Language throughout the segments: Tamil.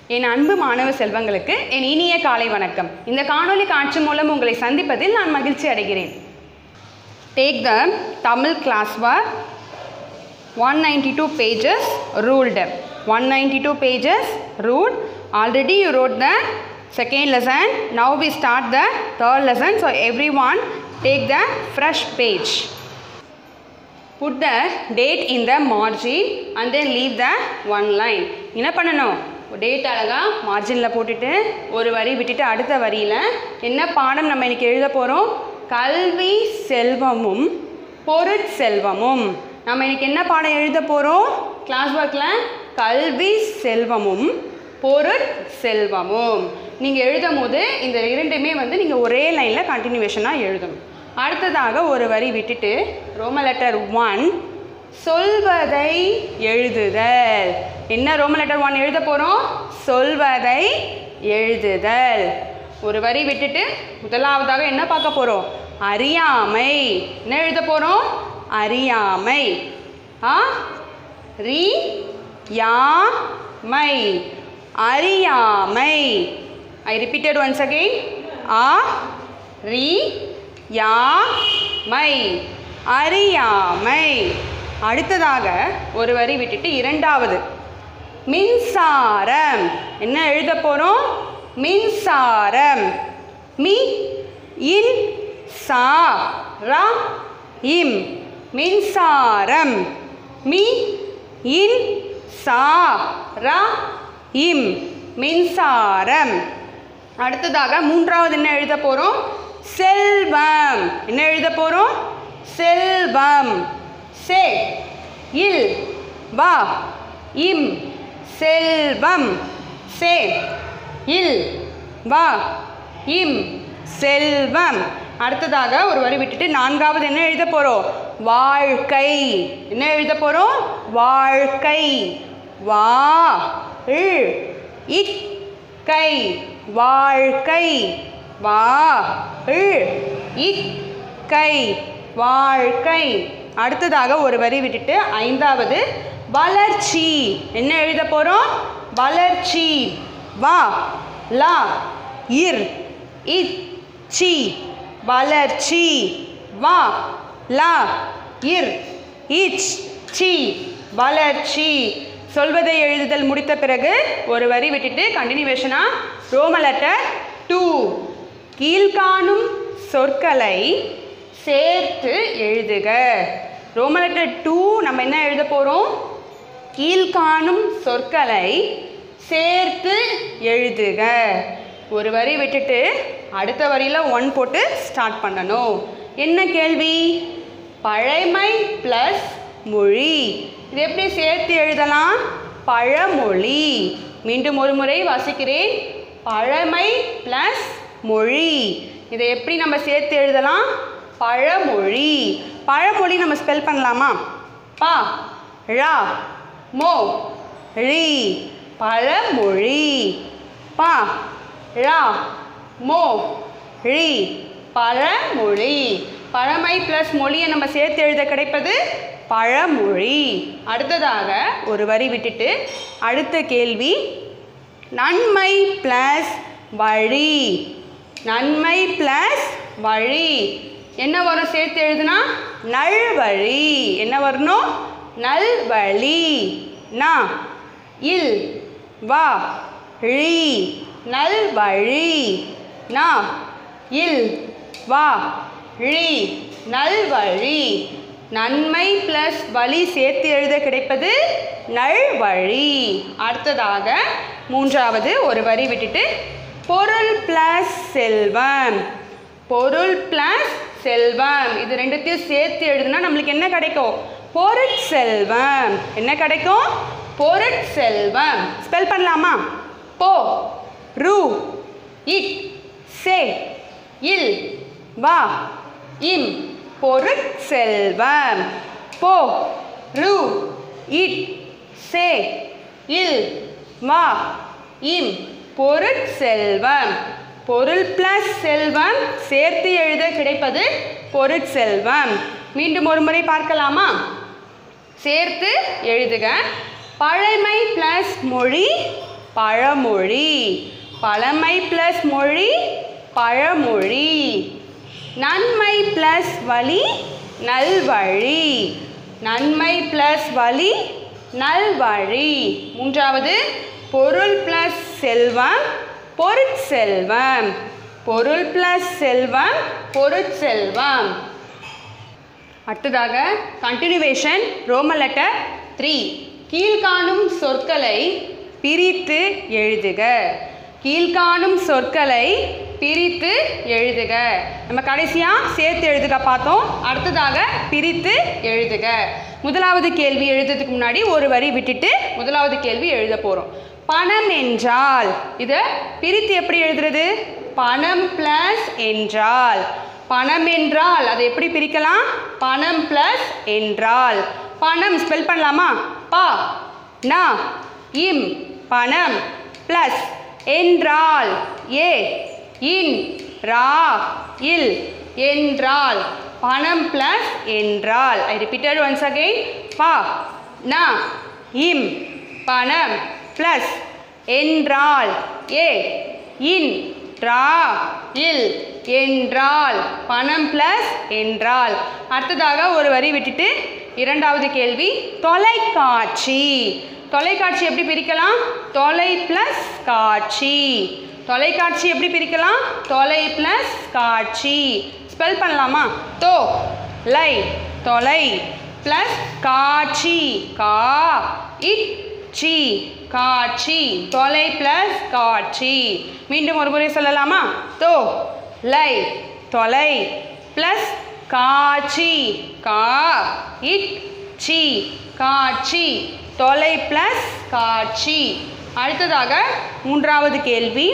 என் அன்பு மாணவ செல்வங்களுக்கு என் இனிய காலை வணக்கம் இந்த காணொளி காட்சி மூலம் உங்களை சந்திப்பதில் நான் மகிழ்ச்சி அடைகிறேன் டேக் த தமிழ் கிளாஸ் வர் 192 pages ruled 192 pages ruled already you wrote the second lesson now we start the third lesson so everyone take the fresh page put the date in the margin and then leave the one line என்ன பண்ணணும் டேட் அழகாக மார்ஜினில் போட்டுட்டு ஒரு வரி விட்டுட்டு அடுத்த வரியில் என்ன பாடம் நம்ம இன்னைக்கு எழுத போகிறோம் கல்வி செல்வமும் பொருட்செல்வமும் நம்ம இன்னைக்கு என்ன பாடம் எழுத போகிறோம் கிளாஸ் ஒர்க்கில் கல்வி செல்வமும் பொருட் செல்வமும் நீங்கள் எழுதும் போது இந்த இரண்டுமே வந்து நீங்கள் ஒரே லைனில் கண்டினியூவேஷனாக எழுதணும் அடுத்ததாக ஒரு வரி விட்டுட்டு ரோம லெட்டர் ஒன் சொல்வதை எழுதுதல் என்ன ரோம லெட்டர் ஒன் எழுத போகிறோம் சொல்வதை எழுதுதல் ஒரு வரி விட்டுட்டு முதலாவதாக என்ன பார்க்க போகிறோம் அறியாமை என்ன எழுத போகிறோம் அறியாமை ஆ ரி யா மை அறியாமை ஐ ரிப்பீட்டட் ஒன்ஸ் அகெயின் ஆ ரி யா மை அறியாமை அடுத்ததாக ஒரு வரி விட்டுட்டு இரண்டாவது மின்சாரம் என்ன எழுத போகிறோம் மின்சாரம் மி இன் சா ரா இம் மின்சாரம் மி இன் சா ரா இம் மின்சாரம் அடுத்ததாக மூன்றாவது என்ன எழுத போகிறோம் செல்வம் என்ன எழுத போகிறோம் செல்வம் சே இல் வா இம் செல்வம் சே இல் வா இம் செல்வம் அடுத்ததாக ஒரு வரி விட்டுட்டு நான்காவது என்ன எழுத போகிறோம் வாழ்க்கை என்ன எழுத போகிறோம் வாழ்க்கை வா இல் இக் கை வாழ்க்கை வா இல் இக் கை வாழ்க்கை அடுத்ததாக ஒரு வரி விட்டுட்டு ஐந்தாவது வளர்ச்சி என்ன எழுத போகிறோம் வளர்ச்சி வா லா இர் இத் சி வளர்ச்சி வா லா இர் இச் சி வளர்ச்சி சொல்வதை எழுதுதல் முடித்த பிறகு ஒரு வரி விட்டுட்டு கண்டினியூவேஷனாக ரோம லெட்டர் டூ கீழ்காணும் சொற்களை சேர்த்து எழுதுக ரோம லெட்டர் டூ நம்ம என்ன எழுத போகிறோம் கீழ்காணும் சொற்களை சேர்த்து எழுதுக ஒரு வரி விட்டுட்டு அடுத்த வரியில் ஒன் போட்டு ஸ்டார்ட் பண்ணணும் என்ன கேள்வி பழமை ப்ளஸ் மொழி இது எப்படி சேர்த்து எழுதலாம் பழமொழி மீண்டும் ஒரு முறை வாசிக்கிறேன் பழமை ப்ளஸ் மொழி இதை எப்படி நம்ம சேர்த்து எழுதலாம் பழமொழி பழமொழி நம்ம ஸ்பெல் பண்ணலாமா பா ழா மோ ழி பழமொழி பா ழா மோ ழி பழமொழி பழமை ப்ளஸ் மொழியை நம்ம சேர்த்து எழுத கிடைப்பது பழமொழி அடுத்ததாக ஒரு வரி விட்டுட்டு அடுத்த கேள்வி நன்மை ப்ளஸ் வழி நன்மை ப்ளஸ் வழி என்ன வரும் சேர்த்து எழுதுனா நல்வழி என்ன வரணும் நல்வழி நா இல் வா ழி நல்வழி நா இல் வா ழி நல்வழி நன்மை ப்ளஸ் வழி சேர்த்து எழுத கிடைப்பது நல்வழி அடுத்ததாக மூன்றாவது ஒரு வரி விட்டுட்டு பொருள் ப்ளஸ் செல்வம் பொருள் ப்ளஸ் செல்வம் இது ரெண்டுத்தையும் சேர்த்து எழுதுனா நம்மளுக்கு என்ன கிடைக்கும் பொருட்செல்வம் என்ன கிடைக்கும் பொருட்செல்வம் ஸ்பெல் பண்ணலாமா போ ரு இட் சே இல் வா இம் பொருட்செல்வம் போ ரு இட் சே இல் வா இம் பொருட்செல்வம் பொருள் பிளஸ் செல்வம் சேர்த்து எழுத கிடைப்பது பொருட்செல்வம் மீண்டும் ஒரு முறை பார்க்கலாமா சேர்த்து எழுதுக பழமை ப்ளஸ் மொழி பழமொழி பழமை ப்ளஸ் மொழி பழமொழி நன்மை ப்ளஸ் வழி நல்வழி நன்மை ப்ளஸ் வழி நல்வழி மூன்றாவது பொருள் ப்ளஸ் செல்வம் பொருட்செல்வம் பொருள் ப்ளஸ் செல்வம் பொருட்செல்வம் அடுத்ததாக கண்டினியூவேஷன் ரோம லெட்டர் த்ரீ கீழ்காணும் சொற்களை பிரித்து எழுதுக கீழ்காணும் சொற்களை பிரித்து எழுதுக நம்ம கடைசியாக சேர்த்து எழுதுக பார்த்தோம் அடுத்ததாக பிரித்து எழுதுக முதலாவது கேள்வி எழுதுறதுக்கு முன்னாடி ஒரு வரி விட்டுட்டு முதலாவது கேள்வி எழுத போகிறோம் பணம் என்றால் இதை பிரித்து எப்படி எழுதுறது பணம் ப்ளஸ் என்றால் பணம் என்றால் அதை எப்படி பிரிக்கலாம் பணம் ப்ளஸ் என்றால் பணம் ஸ்பெல் பண்ணலாமா பா ந இம் பணம் ப்ளஸ் என்றால் ஏ இன் ரா இல் என்றால் பணம் ப்ளஸ் என்றால் ஐ ரிப்பீட்டட் ஒன்ஸ் அகைன் பா ந இம் பணம் ப்ளஸ் என்றால் ஏ இன் ரா இல் என்றால் பணம் ப்ளஸ் என்றால் அடுத்ததாக ஒரு வரி விட்டுட்டு இரண்டாவது கேள்வி தொலைக்காட்சி தொலைக்காட்சி எப்படி பிரிக்கலாம் தொலை ப்ளஸ் காட்சி தொலைக்காட்சி எப்படி பிரிக்கலாம் தொலை ப்ளஸ் காட்சி ஸ்பெல் பண்ணலாமா தோ லை தொலை ப்ளஸ் காட்சி கா இட் சி காட்சி தொலை ப்ளஸ் காட்சி மீண்டும் ஒரு முறை சொல்லலாமா தோ லை தொலை ப்ளஸ் காட்சி கா இட் சி காட்சி தொலை ப்ளஸ் காட்சி அடுத்ததாக மூன்றாவது கேள்வி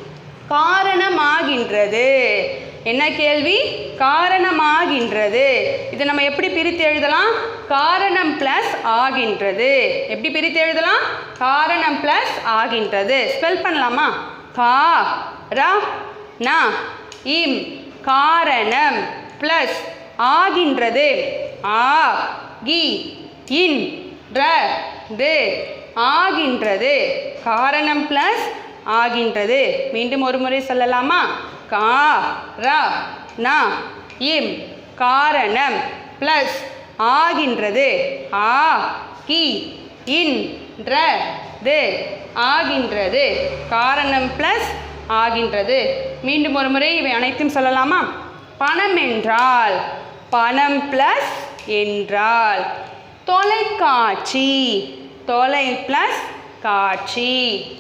காரணமாகின்றது என்ன கேள்வி காரணமாகின்றது இதை நம்ம எப்படி பிரித்து எழுதலாம் காரணம் ப்ளஸ் ஆகின்றது எப்படி பிரித்து எழுதலாம் காரணம் ப்ளஸ் ஆகின்றது ஸ்பெல் பண்ணலாமா கா ர ந இம் காரணம் ப்ளஸ் ஆகின்றது ஆ கி இன் ர து ஆகின்றது காரணம் ப்ளஸ் ஆகின்றது மீண்டும் ஒரு முறை சொல்லலாமா கா ர ந இம் காரணம் ப்ளஸ் ஆகின்றது ஆ கி இன் ர து ஆகின்றது காரணம் ப்ளஸ் ஆகின்றது மீண்டும் ஒரு முறை இவை அனைத்தும் சொல்லலாமா பணம் என்றால் பணம் ப்ளஸ் என்றால் தொலைக்காட்சி தொலை ப்ளஸ் காட்சி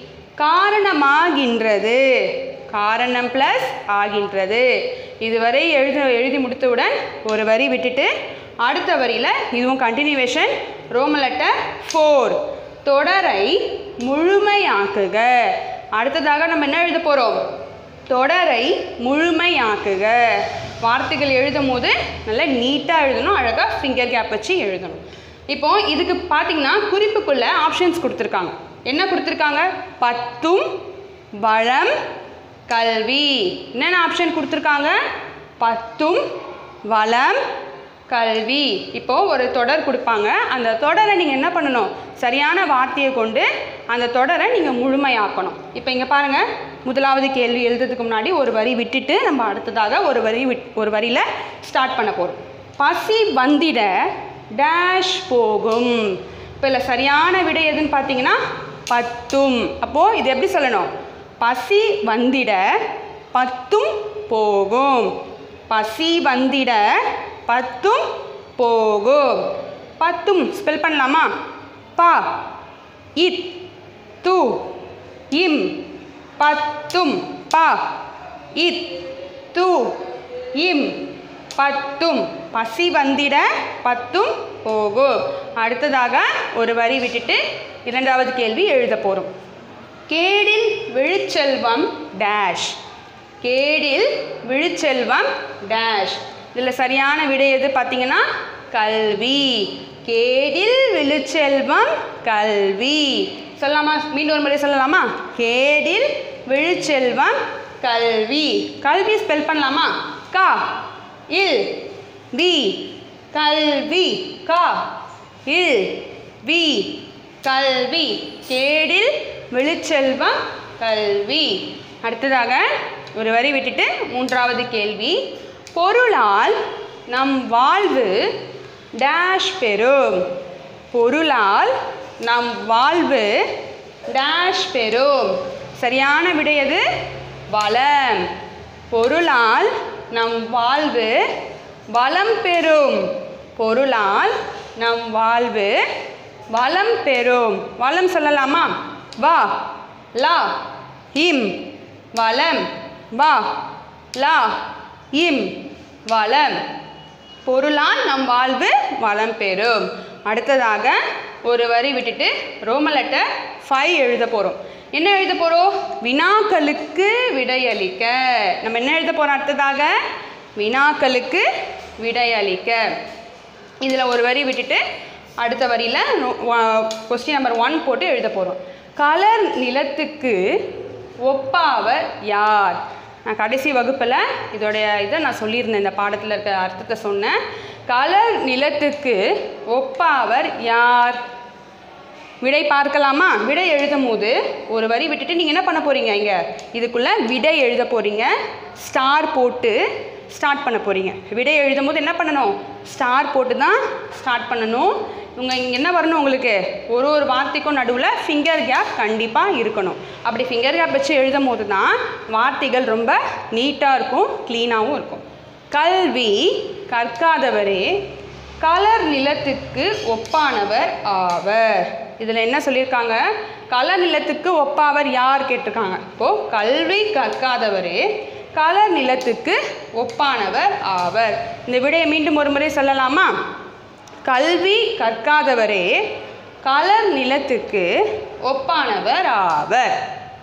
காரணமாகின்றது காரணம் ப்ளஸ் ஆகின்றது இதுவரை எழுத எழுதி முடித்தவுடன் ஒரு வரி விட்டுட்டு அடுத்த வரியில் இதுவும் கண்டினியூவேஷன் ரோம லெட்டர் ஃபோர் தொடரை முழுமையாக்குக அடுத்ததாக நம்ம என்ன எழுத போகிறோம் தொடரை முழுமையாக்குக வார்த்தைகள் எழுதும் போது நல்லா நீட்டாக எழுதணும் அழகாக ஃபிங்கர் கேப் வச்சு எழுதணும் இப்போ இதுக்கு பார்த்தீங்கன்னா குறிப்புக்குள்ள ஆப்ஷன்ஸ் கொடுத்துருக்காங்க என்ன கொடுத்துருக்காங்க பத்தும் வளம் கல்வி என்னென்ன ஆப்ஷன் கொடுத்துருக்காங்க பத்தும் வளம் கல்வி இப்போ ஒரு தொடர் கொடுப்பாங்க அந்த தொடரை நீங்கள் என்ன பண்ணணும் சரியான வார்த்தையை கொண்டு அந்த தொடரை நீங்கள் முழுமையாக்கணும் இப்போ இங்கே பாருங்கள் முதலாவது கேள்வி எழுதுறதுக்கு முன்னாடி ஒரு வரி விட்டுட்டு நம்ம அடுத்ததாக ஒரு வரி விட் ஒரு வரியில் ஸ்டார்ட் பண்ண போகிறோம் பசி வந்திட டேஷ் போகும் இப்போ இல்லை சரியான விடை எதுன்னு பார்த்தீங்கன்னா பத்தும் அப்போது இது எப்படி சொல்லணும் பசி வந்திட பத்தும் போகும் பசி வந்திட பத்தும் போகும் பத்தும் ஸ்பெல் பண்ணலாமா பா இத் து இம் பத்தும் பா இத் து இம் பத்தும் பசி வந்திட பத்தும் போகும் அடுத்ததாக ஒரு வரி விட்டுட்டு இரண்டாவது கேள்வி எழுத போகிறோம் கேடில் விழுச்செல்வம் டேஷ் கேடில் விழுச்செல்வம் டேஷ் இதில் சரியான விடை எது பார்த்தீங்கன்னா கல்வி கேடில் விழுச்செல்வம் கல்வி சொல்லலாமா மீண்டும் ஒரு முறை சொல்லலாமா கேடில் விழுச்செல்வம் கல்வி கல்வி ஸ்பெல் பண்ணலாமா கா இல் வி கல்வி கா இல் வி கல்வி கேடில் விழுச்செல்வம் கல்வி அடுத்ததாக ஒரு வரி விட்டுட்டு மூன்றாவது கேள்வி பொருளால் நம் வாழ்வு டேஷ் பெறும் பொருளால் நம் வாழ்வு டேஷ் பெறும் சரியான விடை எது வளம் பொருளால் நம் வாழ்வு வளம் பெறும் பொருளால் நம் வாழ்வு வளம் பெறும் வளம் சொல்லலாமா வா லா இம் வளம் வா லா இம் வளம் பொருளால் நம் வாழ்வு வளம் பெறும் அடுத்ததாக ஒரு வரி விட்டுட்டு ரோம லெட்டர் ஃபைவ் எழுத போகிறோம் என்ன எழுத போகிறோம் வினாக்களுக்கு விடையளிக்க நம்ம என்ன எழுத போகிறோம் அடுத்ததாக வினாக்களுக்கு விடையளிக்க இதில் ஒரு வரி விட்டுட்டு அடுத்த வரியில் கொஸ்டின் நம்பர் ஒன் போட்டு எழுத போகிறோம் கலர் நிலத்துக்கு ஒப்பாவர் யார் நான் கடைசி வகுப்பில் இதோடைய இதை நான் சொல்லியிருந்தேன் இந்த பாடத்தில் இருக்க அர்த்தத்தை சொன்னேன் கலர் நிலத்துக்கு ஒப்பாவர் யார் விடை பார்க்கலாமா விடை எழுதும் போது ஒரு வரி விட்டுட்டு நீங்கள் என்ன பண்ண போகிறீங்க இங்கே இதுக்குள்ளே விடை எழுத போகிறீங்க ஸ்டார் போட்டு ஸ்டார்ட் பண்ண போகிறீங்க விடை எழுதும் போது என்ன பண்ணணும் ஸ்டார் போட்டு தான் ஸ்டார்ட் பண்ணணும் இவங்க இங்கே என்ன வரணும் உங்களுக்கு ஒரு ஒரு வார்த்தைக்கும் நடுவில் ஃபிங்கர் கேப் கண்டிப்பாக இருக்கணும் அப்படி ஃபிங்கர் கேப் வச்சு எழுதும் போது தான் வார்த்தைகள் ரொம்ப நீட்டாக இருக்கும் க்ளீனாகவும் இருக்கும் கல்வி கற்காதவரே கலர் நிலத்துக்கு ஒப்பானவர் ஆவர் இதில் என்ன சொல்லியிருக்காங்க கலர் நிலத்துக்கு ஒப்பாவர் யார் கேட்டிருக்காங்க இப்போது கல்வி கற்காதவரே கலர் நிலத்துக்கு ஒப்பானவர் ஆவர் இந்த விடையை மீண்டும் ஒரு முறை சொல்லலாமா கல்வி கற்காதவரே கலர் நிலத்துக்கு ஒப்பானவர் ஆவர்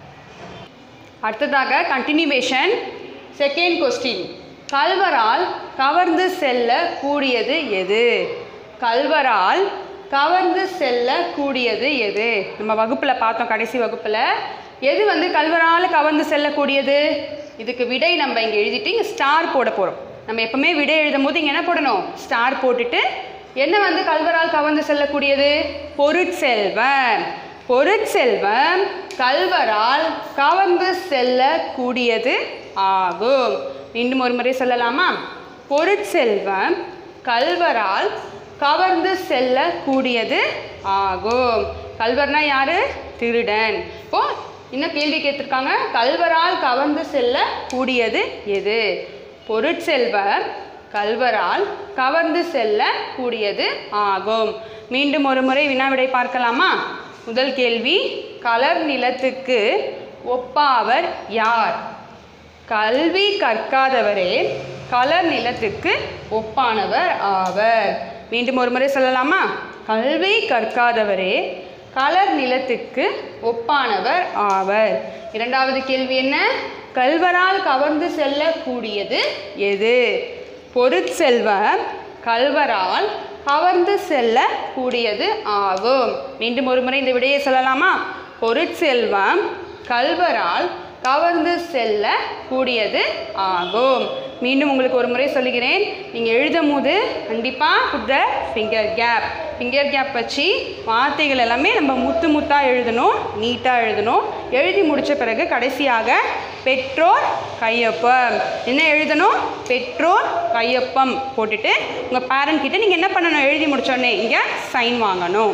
அடுத்ததாக கண்டினியூவேஷன் செகண்ட் கொஸ்டின் கல்வரால் கவர்ந்து செல்ல கூடியது எது கல்வரால் கவர்ந்து செல்ல கூடியது எது நம்ம வகுப்பில் பார்த்தோம் கடைசி வகுப்பில் எது வந்து கல்வரால் கவர்ந்து செல்லக்கூடியது இதுக்கு விடை நம்ம இங்கே எழுதிட்டு இங்கே ஸ்டார் போட போகிறோம் நம்ம எப்பவுமே விடை எழுதும் போது இங்கே என்ன போடணும் ஸ்டார் போட்டுட்டு என்ன வந்து கல்வரால் கவர்ந்து செல்லக்கூடியது பொருட்செல்வம் பொருட்செல்வம் கல்வரால் கவர்ந்து செல்லக்கூடியது ஆகும் மீண்டும் ஒரு முறை சொல்லலாமா பொருட்செல்வம் கல்வரால் கவர்ந்து செல்லக்கூடியது ஆகும் கல்வர்னா யாரு திருடன் இப்போ இன்னும் கேள்வி கேட்டிருக்காங்க கல்வரால் கவர்ந்து செல்லக்கூடியது எது பொருட்செல்வம் கல்வரால் கவர்ந்து செல்ல கூடியது ஆகும் மீண்டும் ஒரு முறை வினாவிடை பார்க்கலாமா முதல் கேள்வி கலர் நிலத்துக்கு ஒப்பாவர் யார் கல்வி கற்காதவரே கலர் நிலத்துக்கு ஒப்பானவர் ஆவர் மீண்டும் ஒரு முறை சொல்லலாமா கல்வி கற்காதவரே கலர் நிலத்துக்கு ஒப்பானவர் ஆவர் இரண்டாவது கேள்வி என்ன கல்வரால் கவர்ந்து செல்லக்கூடியது எது பொருட்செல்வம் கல்வரால் கவர்ந்து செல்லக்கூடியது ஆகும் மீண்டும் ஒரு முறை இந்த விடையை சொல்லலாமா பொருட்செல்வம் கல்வரால் கவர்ந்து செல்ல கூடியது ஆகும் மீண்டும் உங்களுக்கு ஒரு முறை சொல்லுகிறேன் நீங்கள் எழுதும் போது கண்டிப்பாக புத்த ஃபிங்கர் கேப் ஃபிங்கர் கேப் வச்சு வார்த்தைகள் எல்லாமே நம்ம முத்து முத்தாக எழுதணும் நீட்டாக எழுதணும் எழுதி முடித்த பிறகு கடைசியாக பெற்றோர் கையொப்பம் என்ன எழுதணும் பெற்றோர் கையொப்பம் போட்டுட்டு உங்கள் பேரண்ட் கிட்ட நீங்கள் என்ன பண்ணணும் எழுதி முடிச்சோடனே இங்கே சைன் வாங்கணும்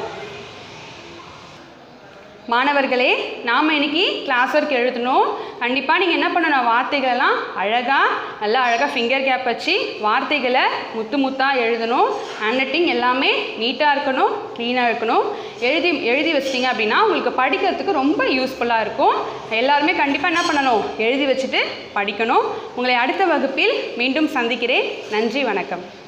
மாணவர்களே நாம் இன்னைக்கு கிளாஸ் ஒர்க் எழுதணும் கண்டிப்பாக நீங்கள் என்ன பண்ணணும் வார்த்தைகளெல்லாம் அழகாக நல்லா அழகாக ஃபிங்கர் கேப் வச்சு வார்த்தைகளை முத்து முத்தாக எழுதணும் ஹேண்ட் ரைட்டிங் எல்லாமே நீட்டாக இருக்கணும் க்ளீனாக இருக்கணும் எழுதி எழுதி வச்சிட்டிங்க அப்படின்னா உங்களுக்கு படிக்கிறதுக்கு ரொம்ப யூஸ்ஃபுல்லாக இருக்கும் எல்லாருமே கண்டிப்பாக என்ன பண்ணணும் எழுதி வச்சுட்டு படிக்கணும் உங்களை அடுத்த வகுப்பில் மீண்டும் சந்திக்கிறேன் நன்றி வணக்கம்